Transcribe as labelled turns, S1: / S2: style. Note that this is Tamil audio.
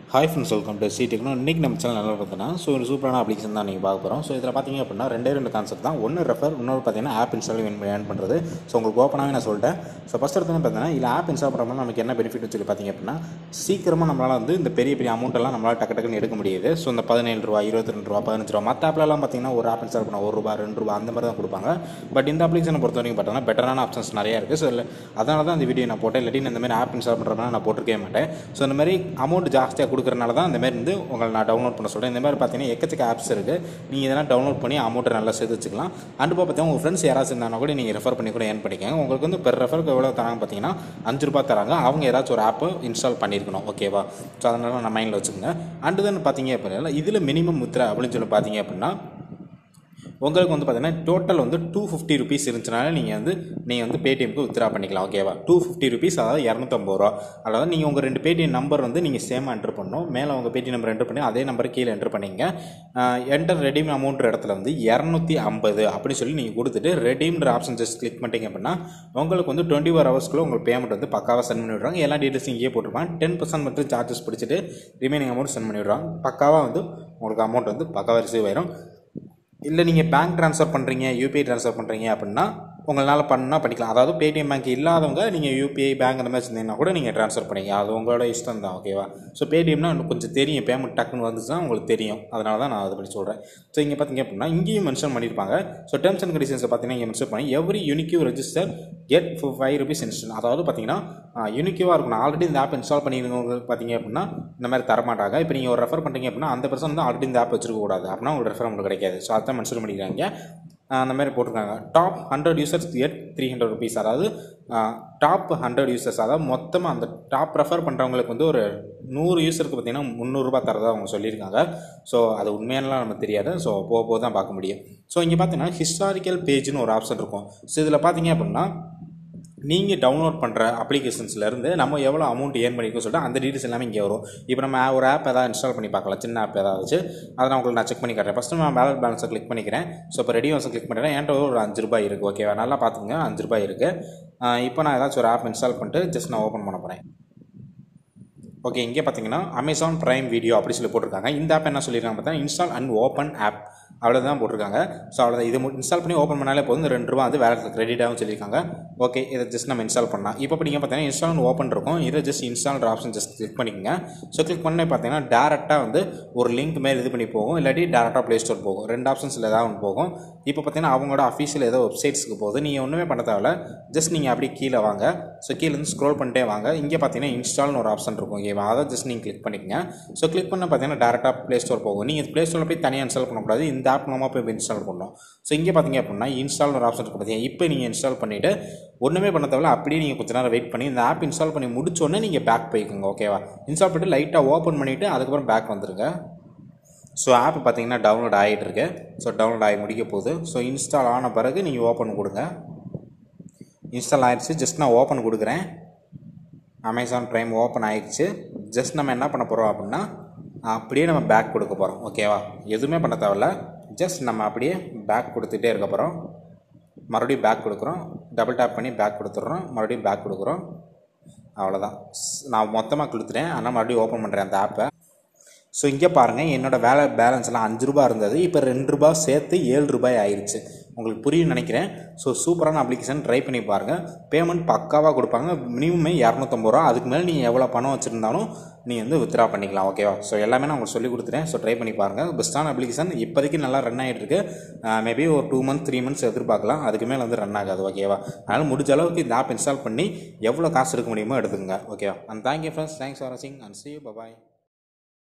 S1: hi friends welcome to C Techno இன்றைக்கி நம்ம சேனல் நல்லா பார்த்தீங்கன்னா ஸோ ஒரு சூப்பரான அப்ளிகேஷன் தான் நீங்கள் பார்க்க போகிறோம் ஸோ இதில் பார்த்தீங்க அப்படின்னா ரெண்டே ரெண்டு கான்செப்ட் தான் ஒன்று ரெஃபர் இன்னொரு பார்த்தீங்கன்னா ஆப் இன்ஸ்டால் ஏர்ன் பண்ணுறது ஸோ உங்களுக்கு ஓப்பனாகவே நான் சொல்லிட்டேன் ஸோ ஃபஸ்ட் எடுத்து பார்த்தீங்கன்னா இதில் ஆப் இன்ஸ்டால் பண்ணுறோம்னா நமக்கு என்ன பெனிஃபிட் சொல்லி பார்த்தீங்க அப்படின்னா சீக்கிரமாக நம்மளால் வந்து இந்த பெரிய பெரிய அமௌண்ட்டெல்லாம் நம்மளால் டக்கு டக்குன்னு எடுக்க முடியுது ஸோ இந்த பதினேழு ரூபா இருபத்தி ரெண்டு ரூபா பதினஞ்சு ரூபா மற்ற ஆப்லலாம் பார்த்தீங்கன்னா ஒரு ஆப் இன்ஸ்டால் பண்ண ஒரு ரூபா ரெண்டு ரூபா அந்த மாதிரி தான் கொடுப்பாங்க பட் இந்த அப்ளிகேஷனை பொறுத்த வரைக்கும் பார்த்தீங்கன்னா பெட்டரான ஆப்ஷன்ஸ் நிறையா இருக்குது ஸோ இல்லை அதனால தான் இந்த வீடியோ நான் போட்டேன் இல்லாட்டி நான் இந்த மாதிரி ஆப் இன்ஸ்டால் பண்ணுறதுனால நான் போட்டிருக்கவே மாட்டேன் ஸோ இந்த மாதிரி அமௌண்ட் ஜாஸ்தியாக கொடுக்குறனால தான் இந்த மாதிரி வந்து உங்களை நான் டவுன்லோட் பண்ண சொல்கிறேன் இந்த மாதிரி பார்த்தீங்கன்னா எக்கச்சக்க ஆப்ஸ் இருக்குது நீங்கள் இதெல்லாம் டவுன்லோட் பண்ணி அமௌண்ட்டை நல்லா சேர்த்து வச்சுக்கலாம் அண்டு பார்த்தீங்கன்னா உங்கள் ஃப்ரெண்ட்ஸ் யாராச்சும் இருந்தாங்கன்னா கூட நீங்கள் ரெஃபர் பண்ணி கூட ஏன் பண்ணிக்கோங்க உங்களுக்கு வந்து பெர் ரெஃபருக்கு எவ்வளோ தராங்க பார்த்தீங்கன்னா அஞ்சு ரூபா தராங்க அவங்க ஏதாச்சும் ஒரு ஆப்பு இன்ஸ்டால் பண்ணியிருக்கணும் ஓகேவா ஸோ அதனால நான் மைண்டில் வச்சுக்கோங்க அண்டு then பார்த்தீங்க அப்படின்னா இதில் மினிமம் முத்ரா அப்படின்னு சொல்லி பார்த்தீங்க அப்படின்னா உங்களுக்கு வந்து பார்த்தீங்கன்னா டோட்டல் வந்து டூ ஃபிஃப்டி ருபீஸ் இருந்துச்சுனால நீங்கள் வந்து நீங்கள் வந்து பேடிஎம்க்கு வித்ரா பண்ணிக்கலாம் ஓகேவா டூ ஃபிஃப்டி ருபீஸ் அதாவது இரநூத்தம்பது ரூபா அதாவது நீங்கள் உங்கள் ரெண்டு பேடிஎம் நம்பர் வந்து நீங்கள் சேமாக என்ட்ரு பண்ணணும் மேலே உங்கள் பேடிஎம் நம்பர் என்ட்ரு பண்ணி அதே நம்பர் கீழே என்ட்ரு பண்ணிங்க என்டர் ரெடீம் அமௌண்ட் இடத்துல வந்து இரநூத்தி ஐம்பது அப்படின்னு சொல்லி நீங்கள் கொடுத்துட்டு ரெடீம்ன்ற ஆப்ஷன் ஜஸ்ட் கிளிக் பண்ணிட்டீங்க அப்படின்னா உங்களுக்கு வந்து டுவெண்ட்டி ஃபோர் ஹவர்ஸ்க்குள்ள உங்களுக்கு பேமெண்ட் வந்து பக்காவாக சென்ட் பண்ணி விடுறாங்க எல்லா டீட்டெயில்ஸ் இங்கேயே போட்டிருப்பாங்க டென் பர்சன்ட் மட்டும் சார்ஜஸ் பிடிச்சிட்டு ரிமைனிங் அமௌண்ட் சென்ட் பண்ணி விடுறாங்க பக்காவாக வந்து உங்களுக்கு அமௌண்ட் வந்து பக்காவாக ரிசீவ் ஆயிரும் இல்லை நீங்கள் பேங்க் ட்ரான்ஸ்ஃபர் பண்ணுறீங்க யூபிஐ ட்ரான்ஸ்ஃபர் பண்ணுறீங்க அப்படின்னா உங்களால் பண்ணால் பண்ணிக்கலாம் அதாவது பேடிஎம் பேங்க் இல்லாதவங்க நீங்கள் யூபிஐ பேங்க் அந்த மாதிரி இருந்தீங்கன்னா கூட நீங்கள் ட்ரான்ஸ்ஃபர் பண்ணிக்கலாம் அது உங்களோட இஷ்டம் தான் ஓகேவா ஸோ பேடிஎம்னா இன்னும் கொஞ்சம் தெரியும் பேமெண்ட் டக்குன்னு வந்துச்சுன்னா உங்களுக்கு தெரியும் அதனால தான் நான் அதை பற்றி சொல்கிறேன் ஸோ இங்கே பார்த்தீங்க அப்படின்னா இங்கேயும் மென்ஷன் பண்ணியிருப்பாங்க ஸோ டேர்ம்ஸ் அண்ட் கண்டிஷன்ஸை பார்த்தீங்கன்னா இங்கே மென்ஷன் பண்ணி every unique register get five rupees instant அதாவது பார்த்தீங்கன்னா யூனிக்யூவாக இருக்கணும் ஆல்ரெடி இந்த ஆப் இன்ஸ்டால் பண்ணியிருந்தவங்க பார்த்தீங்க அப்படின்னா இந்த மாதிரி தரமாட்டாங்க இப்போ நீங்கள் ஒரு ரெஃபர் பண்ணுறீங்க அப்படின்னா அந்த பர்சன் வந்து ஆல்ரெடி இந்த ஆப் வச்சிருக்க கூடாது அப்படின்னா உங்களுக்கு ரெஃபர் உங்களுக்கு கிடைக்காது ஸோ அதான் மென்ஷன் பண்ணிக்கிறாங்க அந்த மாதிரி போட்டிருக்காங்க top hundred users get three hundred rupees அதாவது டாப் ஹண்ட்ரட் யூசர்ஸ் அதாவது மொத்தமாக அந்த டாப் ரெஃபர் பண்ணுறவங்களுக்கு வந்து ஒரு நூறு யூசருக்கு பார்த்தீங்கன்னா முந்நூறுரூபா தரதா அவங்க சொல்லியிருக்காங்க ஸோ அது உண்மையானலாம் நமக்கு தெரியாது ஸோ போக போக தான் பார்க்க முடியும் ஸோ இங்கே பார்த்தீங்கன்னா ஹிஸ்டாரிக்கல் பேஜ்னு ஒரு ஆப்ஷன் இருக்கும் ஸோ இதில் பார்த்தீங்க அப்படின்னா நீங்கள் டவுன்லோட் பண்ணுற அப்ளிகேஷன்ஸ்லேருந்து நம்ம எவ்வளோ அமௌண்ட் ஏர்ன் பண்ணிக்கோ சொல்லிட்டு அந்த டீட்டெயில்ஸ் எல்லாமே இங்கே வரும் இப்போ நம்ம ஒரு ஆப் ஏதாவது இன்ஸ்டால் பண்ணி பார்க்கலாம் சின்ன ஆப் ஏதாவது வச்சு அதை நான் உங்களுக்கு நான் செக் பண்ணி காட்டுறேன் ஃபஸ்ட்டு நான் பேலன்ஸ் பேலன்ஸை கிளிக் பண்ணிக்கிறேன் ஸோ இப்போ ரெடி கிளிக் பண்ணுறேன் என்கிட்ட ஒரு அஞ்சு ரூபாய் இருக்குது ஓகேவா நல்லா பார்த்துங்க அஞ்சு ரூபாய் இருக்குது இப்போ நான் ஏதாச்சும் ஒரு ஆப் இன்ஸ்டால் பண்ணிட்டு ஜஸ்ட் நான் ஓப்பன் பண்ண போகிறேன் ஓகே இங்கே பார்த்தீங்கன்னா அமேசான் ப்ரைம் வீடியோ அப்படி சொல்லி போட்டிருக்காங்க இந்த ஆப் என்ன சொல்லியிருக்காங்க பார்த்தீங்கன்னா இன்ஸ்டால் அண்ட் ஓப்பன் ஆப் அவ்வளோதான் போட்டிருக்காங்க ஸோ அவ்வளோ இது இன்ஸ்டால் பண்ணி ஓப்பன் பண்ணாலே போதும் இந்த ரெண்டு ரூபா வந்து வேலை கிரெடிட் ஆகும் சொல்லியிருக்காங்க ஓகே இதை ஜஸ்ட் நம்ம இன்ஸ்டால் பண்ணலாம் இப்போ நீங்கள் பார்த்தீங்கன்னா இன்ஸ்டால் ஓப்பன் இருக்கும் இதை just install option just click பண்ணிக்கோங்க ஸோ கிளிக் பண்ணி பார்த்தீங்கன்னா டேரெக்டாக வந்து ஒரு லிங்க் மேலே இது பண்ணி போகும் இல்லாட்டி டேரெக்டாக ப்ளே ஸ்டோர் போகும் ரெண்டு ஆப்ஷன்ஸில் ஏதாவது ஒன்று போகும் இப்போ பார்த்தீங்கன்னா அவங்களோட அஃபீஷியல் ஏதோ வெப்சைட்ஸ்க்கு போகுது நீங்கள் ஒன்றுமே பண்ண தேவையில்ல ஜஸ்ட் நீங்கள் அப்படியே கீழே வாங்க ஸோ கீழே இருந்து ஸ்க்ரோல் பண்ணிட்டே வாங்க இங்கே பார்த்தீங்கன்னா இன்ஸ்டால்னு ஒரு ஆப்ஷன் இருக்கும் ஓகேவா அதை ஜஸ்ட் நீங்கள் கிளிக் பண்ணிக்கங்க ஸோ கிளிக் பண்ண பார்த்தீங்கன்னா டேரெக்டாக ப்ளே ஸ்டோர் போகும் நீங்கள் ப்ளே ஸ்டோரில் போய் தனியாக இன்ஸ்டால் பண்ணக்கூடாது இந்த ஆப் நம்ம போய் இன்ஸ்டால் பண்ணணும் ஸோ இங்கே பார்த்தீங்க அப்படின்னா இன்ஸ்டால் ஒரு ஆப்ஷன் இருக்குது பார்த்தீங்கன்னா இப்போ நீங்கள் இன்ஸ்டால் பண்ணிவிட்டு ஒன்றுமே பண்ண தேவையில்ல அப்படியே நீங்கள் கொஞ்ச நேரம் வெயிட் பண்ணி இந்த ஆப் இன்ஸ்டால் பண்ணி முடிச்சோடனே நீங்கள் பேக் போய்க்கோங்க ஓகேவா இன்ஸ்டால் பண்ணிட்டு லைட்டாக ஓப்பன் பண்ணிவிட்டு அதுக்கப்புறம் பேக் வந்துருங்க ஸோ ஆப் பார்த்தீங்கன்னா டவுன்லோட் ஆகிட்டு இருக்கு ஸோ டவுன்லோட் ஆகி முடிக்க போகுது ஸோ இன்ஸ்டால் ஆன பிறகு நீங்கள் ஓப்பன் கொடுங்க இன்ஸ்டால் ஆகிடுச்சு ஜஸ்ட் நான் ஓப்பன் கொடுக்குறேன் அமேசான் ப்ரைம் ஓப்பன் ஆகிடுச்சு ஜஸ்ட் நம்ம என்ன பண்ண போகிறோம் அப்படின்னா அப்படியே நம்ம பேக் கொடுக்க போகிறோம் ஓகேவா எதுவுமே பண்ண தேவையில்ல ஜஸ்ட் நம்ம அப்படியே பேக் கொடுத்துட்டே இருக்க போகிறோம் மறுபடியும் பேக் கொடுக்குறோம் டபுள் டேப் பண்ணி பேக் கொடுத்துட்றோம் மறுபடியும் பேக் கொடுக்குறோம் அவ்வளோதான் நான் மொத்தமாக கொடுத்துட்டேன் ஆனால் மறுபடியும் ஓப்பன் பண்ணுறேன் அந்த ஆப்பை ஸோ இங்கே பாருங்கள் என்னோடய வேலை பேலன்ஸ் எல்லாம் அஞ்சு ரூபா இருந்தது இப்போ ரெண்டு ரூபா சேர்த்து ஏழு ரூபாய் ஆயிடுச்சு உங்களுக்கு புரியும் நினைக்கிறேன் ஸோ சூப்பரான அப்ளிகேஷன் ட்ரை பண்ணி பாருங்கள் பேமெண்ட் பக்காவாக கொடுப்பாங்க மினிமமே இரநூத்தம்பது ரூபா அதுக்கு மேலே நீங்கள் எவ்வளோ பணம் வச்சுருந்தாலும் நீங்கள் வந்து வித்ரா பண்ணிக்கலாம் ஓகேவா ஸோ எல்லாமே நான் உங்களுக்கு சொல்லி கொடுத்துட்டேன் ஸோ ட்ரை பண்ணி பாருங்கள் பெஸ்ட்டான அப்ளிகேஷன் இப்போதைக்கு நல்லா ரன் ஆகிட்டு இருக்கு மேபி ஒரு டூ மந்த் த்ரீ மந்த்ஸ் எதிர்பார்க்கலாம் அதுக்கு மேலே வந்து ரன் ஆகாது ஓகேவா அதனால் முடிஞ்ச அளவுக்கு இந்த ஆப் இன்ஸ்டால் பண்ணி எவ்வளோ காசு எடுக்க முடியுமோ எடுத்துக்கங்க ஓகேவா and thank you friends thanks for வாட்சிங் அண்ட் சி யூ பபாய்